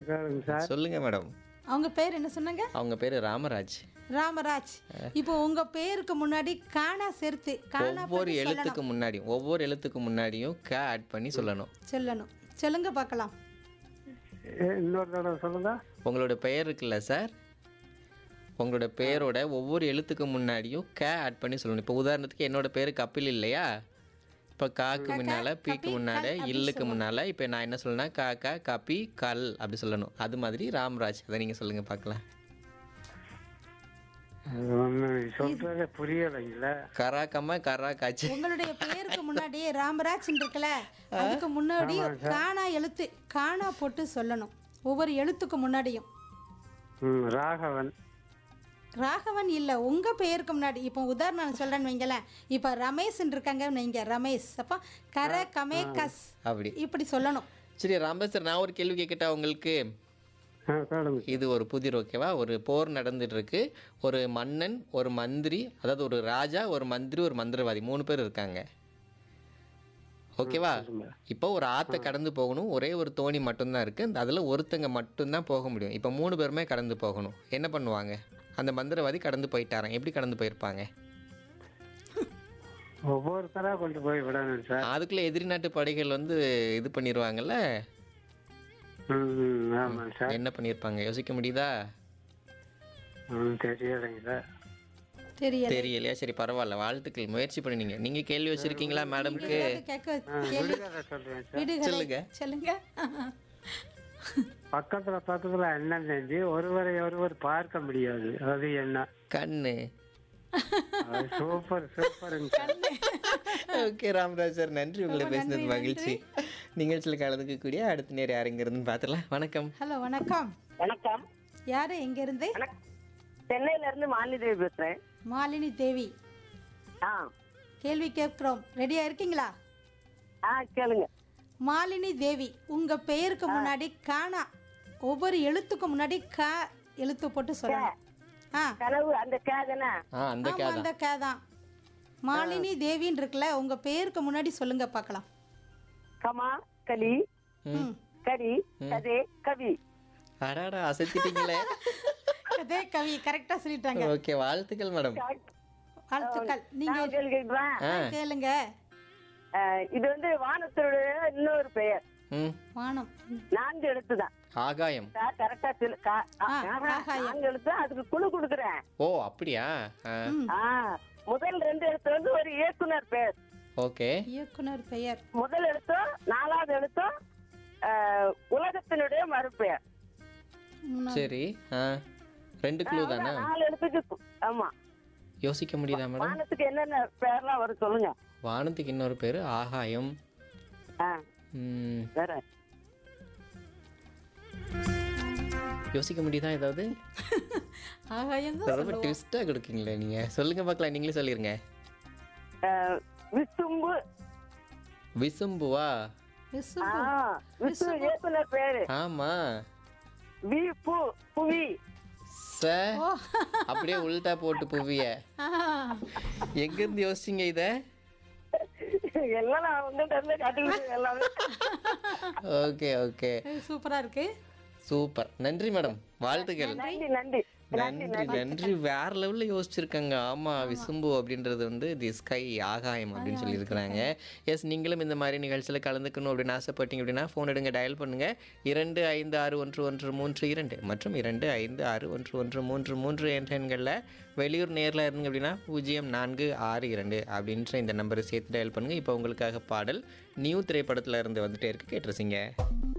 கேளுங்க சார் சொல்லுங்க மேடம் அவங்க பேர் என்ன சொன்னாங்க அவங்க பேரு ராமராஜ் ராமராஜ் இப்போ உங்க பேருக்கு முன்னாடி காணா சேர்த்து காணா ஒவ்வொரு எழுத்துக்கு முன்னாடி ஒவ்வொரு எழுத்துக்கு முன்னாடியும் க ஆட் பண்ணி சொல்லணும் சொல்லணும் சொல்லுங்க பார்க்கலாம் ஏ, இன்னொரு தடவை சொல்லுங்க உங்களோட பெயர் இருக்குல்ல சார் உங்களோட பெயரோட ஒவ்வொரு எழுத்துக்கு முன்னாடியும் க ஆட் பண்ணி சொல்லணும் இப்போ உதாரணத்துக்கு என்னோட பேர் கபில் இல்லையா இப்போ காக்கு முன்னால பீக்கு முன்னால இல்லுக்கு முன்னால இப்போ நான் என்ன சொல்லணும்னா காக்கா கபி கல் அப்படி சொல்லணும் அது மாதிரி ராம்ராஜ் அதை நீங்கள் சொல்லுங்க பார்க்கலாம் அது ஒண்ணு சொல்றதே புரியலைங்கள கரா கம்மா கரா காய்ச்சி உங்களுடைய பேருக்கு முன்னாடி ராமராஜ் இருக்குல்ல அதுக்கு முன்னாடி காணா எழுத்து காணா போட்டு சொல்லணும் ஒவ்வொரு எழுத்துக்கு முன்னாடியும் ம் ராகவன் ராகவன் இல்லை உங்க பெயருக்கு முன்னாடி இப்போ உதாரணம் நான் சொல்றேன்னு வைங்களேன் இப்போ ரமேஷ் இருக்காங்க வைங்க ரமேஷ் அப்போ கர கமே கஸ் அப்படி இப்படி சொல்லணும் சரி ராமராஜ் சார் நான் ஒரு கேள்வி கேட்கட்டா உங்களுக்கு ஆ கேளுங்க இது ஒரு புதிர் ஓகேவா ஒரு போர் நடந்துட்டு இருக்கு ஒரு மன்னன் ஒரு மந்திரி அதாவது ஒரு ராஜா ஒரு மந்திரி ஒரு மந்திரவாதி மூணு பேர் இருக்காங்க ஓகேவா இப்போ ஒரு ஆற்றை கடந்து போகணும் ஒரே ஒரு தோணி மட்டும்தான் இருக்கு அந்த அதில் ஒருத்தங்க மட்டும்தான் போக முடியும் இப்போ மூணு பேருமே கடந்து போகணும் என்ன பண்ணுவாங்க அந்த மந்திரவாதி கடந்து போயிட்டாராம் எப்படி கடந்து போயிருப்பாங்க ஒவ்வொருத்தரா கொண்டு போய் விடணும் சார் அதுக்குள்ள எதிரி நாட்டு படைகள் வந்து இது பண்ணிடுவாங்கல்ல ம் ம், ஆமாம் சார் என்ன பண்ணியிருப்பாங்க யோசிக்க முடியுதா ம் தெரியலைங்க சார் தெரியல தெரியலையா சரி பரவாயில்ல வாழ்த்துக்கள் முயற்சி பண்ணினீங்க நீங்க கேள்வி வச்சிருக்கீங்களா மேடம்க்கு ஏதாவது கேட்க கேள்வி விடுதலை சொல்றேன் சார் விடுகதை சொல்லுங்க. சொல்லுங்க பக்கத்துல பக்கத்துல அண்ணன் செஞ்சு ஒருவரை ஒருவர் பார்க்க முடியாது அது என்ன கண்ணு அது சூப்பர் சூப்பருங்க சார் ஓகே ராமராஜ் சார் நன்றி உங்களை பேசினது மகிழ்ச்சி நிகழ்ச்சியில் கலந்துக்கக்கூடிய அடுத்த நேரம் யாருங்கிறதுன்னு பார்த்துலாம் வணக்கம் ஹலோ வணக்கம் வணக்கம் யாரு எங்க இருந்து வணக்கம் சென்னையில இருந்து மாலிதேவி பேசுறேன் மாலினி தேவி ஆ கேள்வி கேட்கிறோம் ரெடியா இருக்கீங்களா ஆ கேளுங்க மாலினி தேவி உங்க பெயருக்கு முன்னாடி காணா ஒவ்வொரு எழுத்துக்கு முன்னாடி க எழுத்து போட்டு சொல்லணும் ஆ கனவு அந்த கேதனா ஆ அந்த ஆமா கேதான் அந்த க தான் மாலினி தேவின்னு இருக்குல்ல உங்க பெயருக்கு முன்னாடி சொல்லுங்க பார்க்கலாம் கமா கலி ம். கரி கதே கவி அடாடா அசத்திட்டீங்களே அதே கவி கரெக்டா சொல்லிட்டாங்க ஓகே வாழ்த்துக்கள் மேடம் வாழ்த்துக்கள் நீங்க நான் கேள்வி கேட்குறேன் ஆ கேளுங்க இது வந்து வானத்துடைய இன்னொரு பெயர் ம் வானம் நான்கு எழுத்து தான் ஆகாயம் கரெக்டா சொல்லு கா- ஆ, ஆ, ஆஹா, ஆகாயம். நான்கு எழுத்து அதுக்கு குழு கொடுக்குறேன் ஓ அப்படியா ஆ ம். ஆ முதல் ரெண்டு எழுத்து வந்து ஒரு இயக்குனர் பெயர் ஓகே இயக்குனர் பெயர் முதல் எழுத்தும் நாலாவது எழுத்தும் ஆ, உலகத்தினுடைய மறுபெயர் மூணாவது. சரி ஆ ரெண்டு க்ளூ தானா நாலு எழுத்துக்கு கு- ஆமா யோசிக்க முடியுதா மேடம் வானத்துக்கு என்னென்ன பேர்லாம் வரும் சொல்லுங்க வானத்துக்கு இன்னொரு பேர் ஆகாயம் ஆ ம், வேற யோசிக்க முடியுதா ஏதாவது ஆகாயம் தான் ரொம்ப ட்விஸ்டாக கொடுக்கீங்களே நீங்கள் சொல்லுங்க பார்க்கலாம் நீங்களே சொல்லிருங்க அஹ், விசும்பு விசும்புவா விசு ஆ, விசு இயக்குனர் பேரு ஆமா வி பு புவி ச அப்படியே உள்டா போட்டு புவிய ஆ, எங்க இருந்து யோசிச்சீங்க இத எல்லாம் நான் உங்கள்கிட்ட இருந்து கட்டுக்கிட்டு எல்லாமே ஓகே ஓகே இது சூப்பரா இருக்கு சூப்பர் நன்றி மேடம் வாழ்த்துக்கள் நன்றி நன்றி நன்றி நன்றி வேற லெவல்ல யோசிச்சிருக்காங்க ஆமா விசும்பு அப்படின்றது வந்து தி ஸ்கை ஆகாயம் அப்படின்னு சொல்லியிருக்கிறாங்க எஸ் நீங்களும் இந்த மாதிரி நிகழ்ச்சியில் கலந்துக்கணும் அப்படின்னு ஆசைப்பட்டீங்க அப்படின்னா ஃபோன் எடுங்க டயல் பண்ணுங்க இரண்டு ஐந்து ஆறு ஒன்று ஒன்று மூன்று இரண்டு மற்றும் இரண்டு ஐந்து ஆறு ஒன்று ஒன்று மூன்று மூன்று என்ற எண்களில் வெளியூர் நேரில் இருந்தீங்க அப்படின்னா பூஜ்ஜியம் நான்கு ஆறு இரண்டு அப்படின்ற இந்த நம்பரை சேர்த்து டயல் பண்ணுங்க இப்போ உங்களுக்காக பாடல் நியூ திரைப்படத்துல இருந்து வந்துட்டே இருக்கு கேட்டுருச்சிங்க